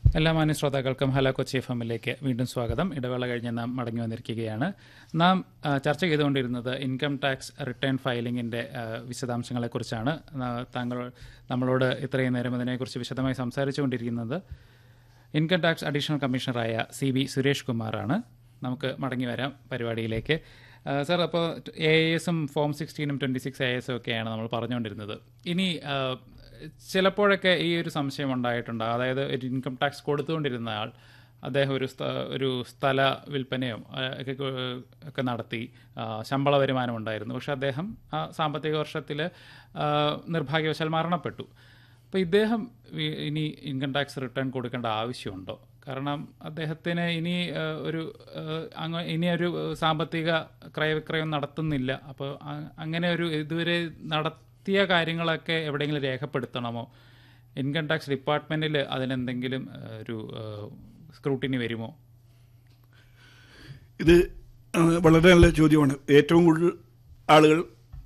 എല്ലാ മാന്യ ശ്രോതാക്കൾക്കും ഹലോ കൊച്ചി എഫ് എമ്മിലേക്ക് വീണ്ടും സ്വാഗതം ഇടവേള കഴിഞ്ഞ് നാം മടങ്ങി വന്നിരിക്കുകയാണ് നാം ആ, ചർച്ച ചെയ്തുകൊണ്ടിരുന്നത് ഇൻകം ടാക്സ് റിട്ടേൺ ഫയലിംഗിൻ്റെ വിശദാംശങ്ങളെക്കുറിച്ചാണ് ആ, താങ്കൾ നമ്മളോട് ഇത്രയും നേരം അതിനെക്കുറിച്ച് വിശദമായി സംസാരിച്ചുകൊണ്ടിരിക്കുന്നത് ഇൻകം ടാക്സ് അഡീഷണൽ കമ്മീഷണറായ സി ബി സുരേഷ് കുമാറാണ് നമുക്ക് മടങ്ങി വരാം പരിപാടിയിലേക്ക് ആ, സാർ അപ്പോൾ എ എസും ഫോം സിക്സ്റ്റീനും ട്വൻറ്റി സിക്സ് എ എസും ഒക്കെയാണ് നമ്മൾ പറഞ്ഞുകൊണ്ടിരുന്നത് ഇനി ആ, ചിലപ്പോഴൊക്കെ ഈ ഒരു സംശയം ഉണ്ടായിട്ടുണ്ട് അതായത് ഒരു ഇൻകം ടാക്സ് കൊടുത്തുകൊണ്ടിരുന്ന ആൾ അദ്ദേഹം ഒരു സ്ഥ ഒരു സ്ഥല വിൽപ്പനയോ ആ, ഒക്കെ കൊ- ഒക്കെ നടത്തി ആ, ശമ്പള വരുമാനം ഉണ്ടായിരുന്നു പക്ഷെ അദ്ദേഹം ആ സാമ്പത്തിക വർഷത്തിൽ നിർഭാഗ്യവശാൽ മരണപ്പെട്ടു അപ്പോൾ ഇദ്ദേഹം ഈ- ഇനി ഇൻകം ടാക്സ് റിട്ടേൺ കൊടുക്കേണ്ട ആവശ്യമുണ്ടോ കാരണം അദ്ദേഹത്തിന് ഇനി ആ, ഒരു ആ, അങ്ങ ഇനി ഒരു സാമ്പത്തിക ക്രയവിക്രയം നടത്തുന്നില്ല അപ്പോൾ അ- അങ്ങനെ ഒരു ഇതുവരെ നടത്തിയ കാര്യങ്ങളൊക്കെ എവിടെയെങ്കിലും രേഖപ്പെടുത്തണമോ ഇൻകം ടാക്സ് ഡിപ്പാർട്ട്മെൻറ്റിൽ അതിനെന്തെങ്കിലും ആ, ഒരു സ്ക്രൂട്ടിനി വരുമോ ഇത് ആ, വളരെ നല്ല ചോദ്യമാണ് ഏറ്റവും കൂടുതൽ ആളുകൾ